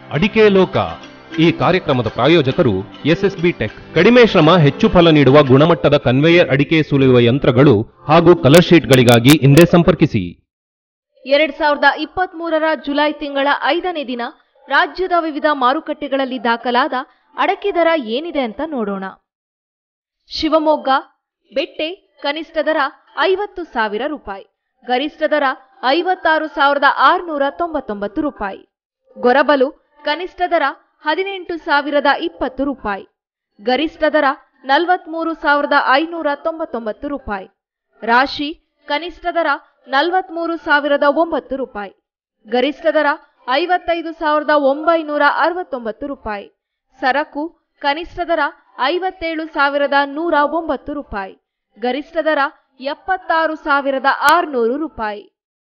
ಅಡಿಕೆ ಲೋಕ ಈ ಕಾರ್ಯಕ್ರಮದ ಪ್ರಾಯೋಜಕರು ಎಸ್ಎಸ್ಬಿ ಟೆಕ್ ಕಡಿಮೆ ಶ್ರಮ ಹೆಚ್ಚು ಫಲ ನೀಡುವ ಗುಣಮಟ್ಟದ ಕನ್ವೇಯರ್ ಅಡಿಕೆ ಸುಲಿಯುವ ಯಂತ್ರಗಳು ಹಾಗೂ ಕಲರ್ ಶೀಟ್ಗಳಿಗಾಗಿ ಹಿಂದೆ ಸಂಪರ್ಕಿಸಿ ಎರಡ್ ಸಾವಿರದ ಇಪ್ಪತ್ತ್ ಮೂರರ ಜುಲೈ ತಿಂಗಳ ಐದನೇ ದಿನ ರಾಜ್ಯದ ವಿವಿಧ ಮಾರುಕಟ್ಟೆಗಳಲ್ಲಿ ದಾಖಲಾದ ಅಡಕೆ ದರ ಏನಿದೆ ಅಂತ ನೋಡೋಣ ಶಿವಮೊಗ್ಗ ಬೆಟ್ಟೆ ಕನಿಷ್ಠ ದರ ಐವತ್ತು ಸಾವಿರ ರೂಪಾಯಿ ಗರಿಷ್ಠ ದರ ಐವತ್ತಾರು ಸಾವಿರದ ಆರುನೂರ ತೊಂಬತ್ತೊಂಬತ್ತು ರೂಪಾಯಿ ಗೊರಬಲು ಕನಿಷ್ಠ ದರ ಹದಿನೆಂಟು ಸಾವಿರದ ಇಪ್ಪತ್ತು ರೂಪಾಯಿ ಗರಿಷ್ಠ ದರ ನಲವತ್ಮೂರು ಸಾವಿರದ ಐನೂರ ತೊಂಬತ್ತೊಂಬತ್ತು ರೂಪಾಯಿ ರಾಶಿ ಕನಿಷ್ಠ ದರ ನಲವತ್ಮೂರು ಸಾವಿರದ ಒಂಬತ್ತು ರೂಪಾಯಿ ಗರಿಷ್ಠ ದರ ಐವತ್ತೈದು ಸಾವಿರದ ಒಂಬೈನೂರ ಅರವತ್ತೊಂಬತ್ತು ರೂಪಾಯಿ ಸರಕು ಕನಿಷ್ಠ ದರ ಐವತ್ತೇಳು ಸಾವಿರದ ನೂರ ಒಂಬತ್ತು ರೂಪಾಯಿ ಗರಿಷ್ಠ ದರ ಎಪ್ಪತ್ತಾರು ಸಾವಿರದ ಆರುನೂರು ರೂಪಾಯಿ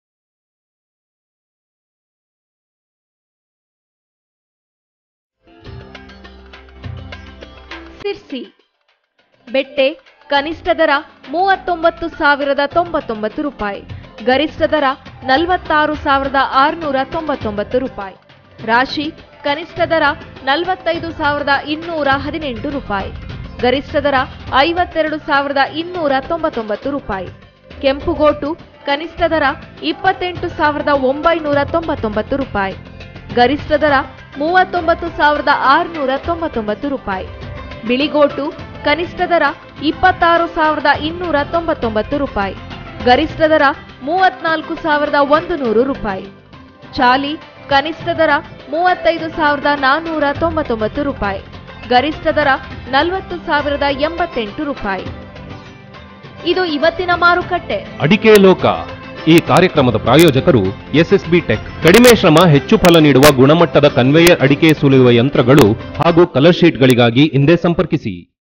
ಸಿರ್ಸಿ ಬೆಟ್ಟೆ ಕನಿಷ್ಠ ದರ ಮೂವತ್ತೊಂಬತ್ತು ಸಾವಿರದ ತೊಂಬತ್ತೊಂಬತ್ತು ರೂಪಾಯಿ ಗರಿಷ್ಠ ದರ ನಲವತ್ತಾರು ಸಾವಿರದ ಆರುನೂರ ತೊಂಬತ್ತೊಂಬತ್ತು ರೂಪಾಯಿ ರಾಶಿ ಕನಿಷ್ಠ ದರ ನಲವತ್ತೈದು ಸಾವಿರದ ಇನ್ನೂರ ಹದಿನೆಂಟು ರೂಪಾಯಿ ಗರಿಷ್ಠ ದರ ಐವತ್ತೆರಡು ಸಾವಿರದ ಇನ್ನೂರ ತೊಂಬತ್ತೊಂಬತ್ತು ರೂಪಾಯಿ ಕೆಂಪುಗೋಟು ಕನಿಷ್ಠ ದರ ಇಪ್ಪತ್ತೆಂಟು ಸಾವಿರದ ಒಂಬೈನೂರ ತೊಂಬತ್ತೊಂಬತ್ತು ರೂಪಾಯಿ ಗರಿಷ್ಠ ದರ ಮೂವತ್ತೊಂಬತ್ತು ಸಾವಿರದ ಆರುನೂರ ತೊಂಬತ್ತೊಂಬತ್ತು ರೂಪಾಯಿ ಬಿಳಿಗೋಟು ಕನಿಷ್ಠ ದರ ಇಪ್ಪತ್ತಾರು ಸಾವಿರದ ಇನ್ನೂರ ತೊಂಬತ್ತೊಂಬತ್ತು ರೂಪಾಯಿ ಗರಿಷ್ಠ ದರ ಮೂವತ್ನಾಲ್ಕು ಸಾವಿರದ ಒಂದು ನೂರು ರೂಪಾಯಿ ಚಾಲಿ ಕನಿಷ್ಠ ದರ ಮೂವತ್ತೈದು ಸಾವಿರದ ನಾನ್ನೂರ ತೊಂಬತ್ತೊಂಬತ್ತು ರೂಪಾಯಿ ಗರಿಷ್ಠ ದರ ನಲವತ್ತು ಸಾವಿರದ ಎಂಬತ್ತೆಂಟು ರೂಪಾಯಿ ಇದು ಇವತ್ತಿನ ಮಾರುಕಟ್ಟೆ ಅಡಿಕೆ ಲೋಕ ಈ ಕಾರ್ಯಕ್ರಮದ ಪ್ರಾಯೋಜಕರು ಎಸ್ಎಸ್ಬಿ ಟೆಕ್ ಕಡಿಮೆ ಶ್ರಮ ಹೆಚ್ಚು ಫಲ ನೀಡುವ ಗುಣಮಟ್ಟದ ಕನ್ವೇಯರ್ ಅಡಿಕೆ ಸುಲಿಯುವ ಯಂತ್ರಗಳು ಹಾಗೂ ಕಲರ್ ಶೀಟ್ಗಳಿಗಾಗಿ ಹಿಂದೆ ಸಂಪರ್ಕಿಸಿ